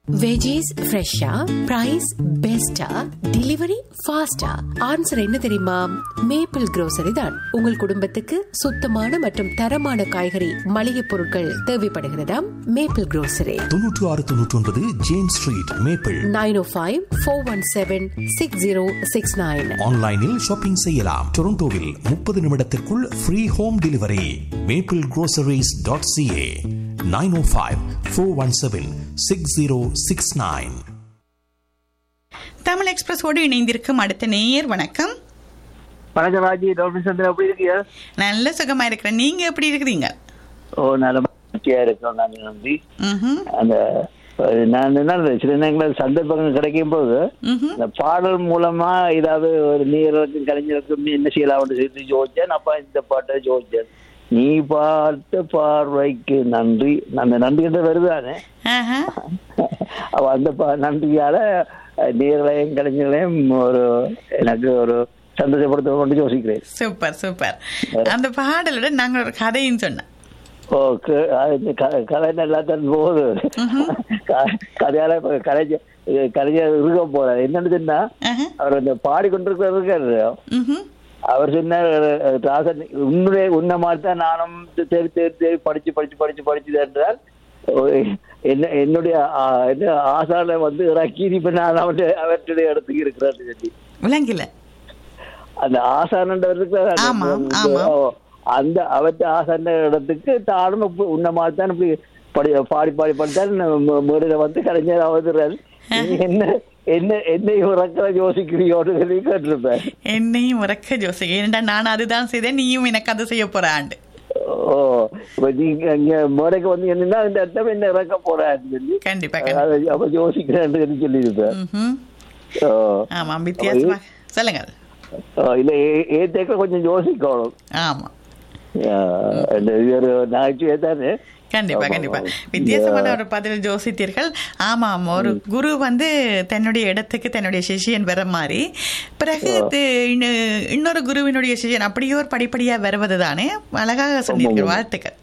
Veggies ஃப்ரெஷ்ஷா price பெஸ்டா delivery ஃபாஸ்டா ஆன்சர் என்ன தெரியுமா மேப்பிள் grocery தான் உங்கள் குடும்பத்துக்கு சுத்தமான மற்றும் தரமான காய்கறி மளிகை பொருட்கள் தேவைப்படுகிறதா மேப்பிள் grocery தொன்னூற்று ஆறு தொன்னூற்றி ஒன்பது James street Maple nine O five four one seven six zero six nine ஆன்லைனில் ஷாப்பிங் செய்யலாம் டொரண்டோவில் முப்பது நிமிடத்திற்குள் free home delivery Maple groceries.ca dot CA nine O five four one seven six zero six nine Tamil எக்ஸ்பிரஸோடு இணைந்திருக்கும் அடுத்த நேயர் வணக்கம் வணக்கம் ராஜி டாக்டர் சந்திரன் எப்படி இருக்கீங்க நல்ல சுகமா இருக்கிறேன் நீங்க எப்படி இருக்கிறீங்க ஓ நல்ல மகிழ்ச்சியா இருக்கோம் நான் நம்பி ம்ஹும். அந்த அஹ், நான் என்ன சில நேரங்களில் சந்தர்ப்பங்கள் கிடைக்கும் போது ம்ஹும். இந்த பாடல் மூலமா ஏதாவது ஒரு நீர்களுக்கும் கலைஞருக்கும் என்ன செய்யலாம்னு சொல்லி ஜோதிச்சேன் அப்ப இந்த பாட்டை ஜோதிச்சேன் நீ பார்த்த பார்வைக்கு நன்றி அந்த நன்றி என்று வருதானே ஆஹா. அவ அந்த பா- நன்றியால அஹ், நீர்களையும் கலைஞர்களையும் ஒரு எனக்கு ஒரு சந்தோஷப்படுத்த கொண்டு யோசிக்கிறேன் சூப்பர் சூப்பர் அந்த பாடலோட நாங்க ஒரு கதையும் சொன்னோம் ஓ க- அது இந்த க- கதை நல்லா தான் போகுது க- கதையால இப்ப கலைஞ கலைஞர் இருக்க போறாரு என்னன்னு சொன்னா ஆஹா. அவர் அந்த பாடிக்கொண்டிருக்கிறது இருக்காரு ம்ஹும். அவர் சொன்னார் அஹ், ராசன் உன்னுடைய உன்ன மாதிரி தான் நானும் தேடி தேடி தேடி படிச்சு படிச்சு படிச்சு படிச்சு என்றால் ஓ, என்ன என்னுடைய ஆ, என்ன ஆசால வந்து இறக்கி இப்ப நான் அவற்றை அவற்றுடைய இடத்துக்கு இருக்கிறேன்னு சொல்லி விளங்கில அந்த ஆசானண்டவர் இருக்கிறார் ஆமா, ஆமா. அந்த அவற்றை ஆசான இடத்துக்கு தானும் இப்ப உன்ன மாதிரி தான் இப்படி படி பாடி பாடி படித்தான் மேடையில வந்து கலைஞர் அவதுறாரு நீ என்ன என்ன என்னை உறக்கிற யோசிக்கிறியோன்னு சொல்லி கேட்டிருப்பேன் என்னையும் உறக்க ஜோசி ஏன்டா நான் அதுதான் செய்தேன் நீயும் எனக்கு அது செய்ய போற ஆண்டு ஓ இப்ப நீங்க இங்க மேடைக்கு வந்து என்னன்னா இந்த அர்த்தம் என்ன இறக்க போறான்னு சொல்லி கண்டிப்பா கண்டிப்பா அதை அப்ப யோசிக்கிறேன்னு சொல்லி சொல்லியிருப்பேன் ம்ஹும். ஓ. ஆமா வித்தியாசமா சொல்லுங்க ஓ, இல்ல ஏ- ஏத்தேக்க கொஞ்சம் யோசிக்கணும் ஆமா ஆ, இந்த இது ஒரு நகைச்சுவை தானே கண்டிப்பா ஆமா, கண்டிப்பா ஆமா. வித்தியாசமான ஒரு பதில் ஜோசித்தீர்கள் ஆமாம் ஒரு குரு வந்து தன்னுடைய இடத்துக்கு தன்னுடைய சிஷியன் வர மாதிரி பிறகு இது இன்னொ- இன்னொரு குருவினுடைய சிஷியன் அப்படியே ஒரு படிப்படியா வருவது தானே அழகாக சொன்னீர்கள் வாழ்த்துக்கள்